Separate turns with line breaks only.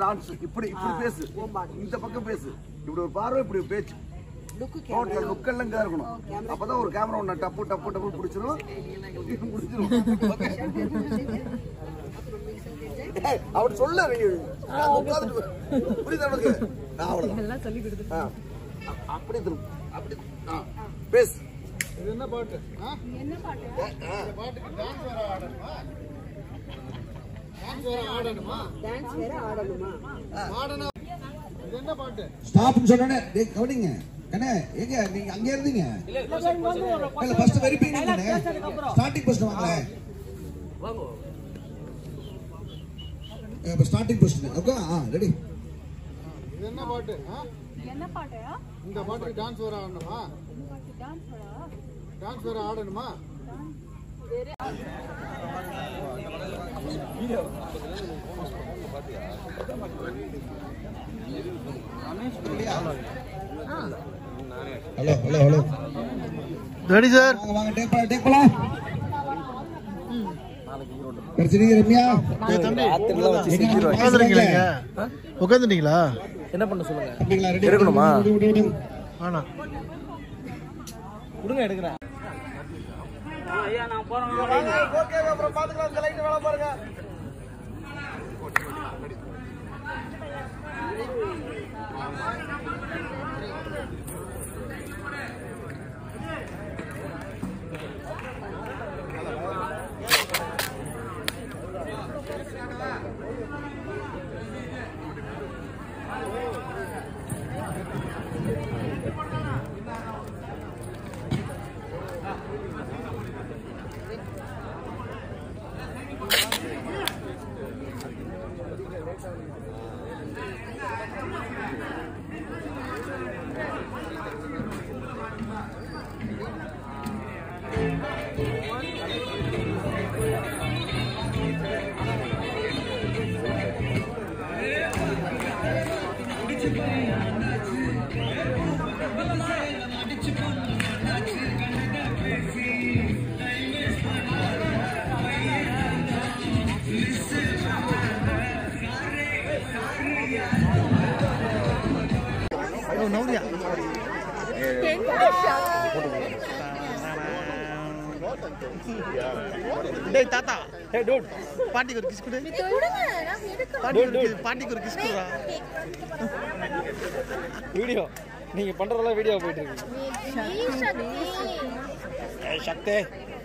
Dance இப்படி இப்படி பேசு இந்த பக்கம் பேசு இப்படி ஒரு பார்வை இப்படி ஒரு பேச்சு டோட்டல் லுக்கெல்லாம் இங்க இருக்கணும் அப்பதான் ஒரு கேமரா ஒண்ணு டப்பு டப்பு டப்பு பிடிச்சிரும் பிடிச்சிரும் டேய், அவர் சொல்ல நான் உட்கார்ந்துட்டு புரியுதா உனக்கு ஆ, அவ்வளவுதான் ஆ. அ- அப்படி திரும்ப அப்படி ஆ. பேசு
இது என்ன பாட்டு ஆ?
என்ன பாட்டு
ஆ.
இந்த பாட்டுக்கு டான்ஸ் வேற ஆடணுமா டான்ஸ் வேற ஆடணுமா
டான்ஸ் வேற ஆடணுமா
ஆடணும் இது என்ன பாட்டு
ஸ்டாப்னு சொன்னோடனே டேய் கவனிங்க கண்ணே எங்க நீங்க அங்கே இருந்தீங்க இல்ல ஃபர்ஸ்ட் வெரிஃபைங் பண்ணே ஸ்டார்டிங் ஃபர்ஸ்ட் வாங்க இப்போ ஸ்டார்டிங் ஃபர்ஸ்ட் ஓகே ஆ ரெடி
இது என்ன பாட்டு ஆ?
என்ன பாட்டு
இந்த பாட்டுக்கு டான்ஸ் வேற ஆடணுமா
டான்ஸ் வேற
டான்ஸ் வேற ஆடணுமா
hello hello hello
ready sir
வாங்க வாங்க டேக் பண்ணலாம் டேக் பண்ணலாம் பிரச்சனை ரம்யா
உட்காந்துருக்கீங்க உட்காந்துட்டீங்களா
என்ன பண்ண சொல்லுங்க
அப்படிங்களா ரெடி
இருக்கணுமா?
வேணாம்
கொடுங்க எடுக்கிறேன்
நவுரியா டேய் தாத்தா ஹே டூட் பாட்டிக்கு ஒரு கிஸ் கொடு பாட்டிக்கு ஒரு kiss- பாட்டிக்கு ஒரு கிஸ் கொடுறா
வீடியோ நீங்க பண்றதெல்லாம் வீடியோ போயிட்டு இருக்கு ஏய், சக்தி